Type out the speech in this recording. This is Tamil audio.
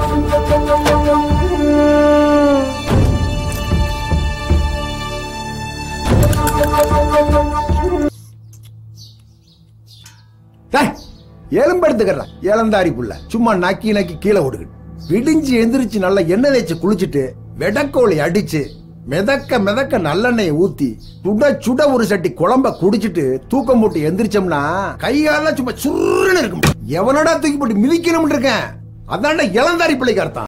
டேய், எலும்பெடுத்துக்கிறேன் ஏலந்தாரி புள்ள சும்மா நக்கி நக்கி கீழே விடுகிட்டு விடிஞ்சு எந்திரிச்சு நல்லா எண்ணெய் தேய்ச்சி குளிச்சுட்டு வெடக்கோழி அடிச்சு மிதக்க மிதக்க நல்லெண்ணெயை ஊத்தி சுட சுட ஒரு சட்டி குழம்ப குடிச்சிட்டு தூக்கம் போட்டு எந்திரிச்சோம்னா கையால சும்மா சுருன்னு இருக்கும் எவனடா தூக்கி போட்டு மிதிக்கணும்னு இருக்கேன் அதான்டா இளந்தாரி பிள்ளைக்கு அர்த்தம்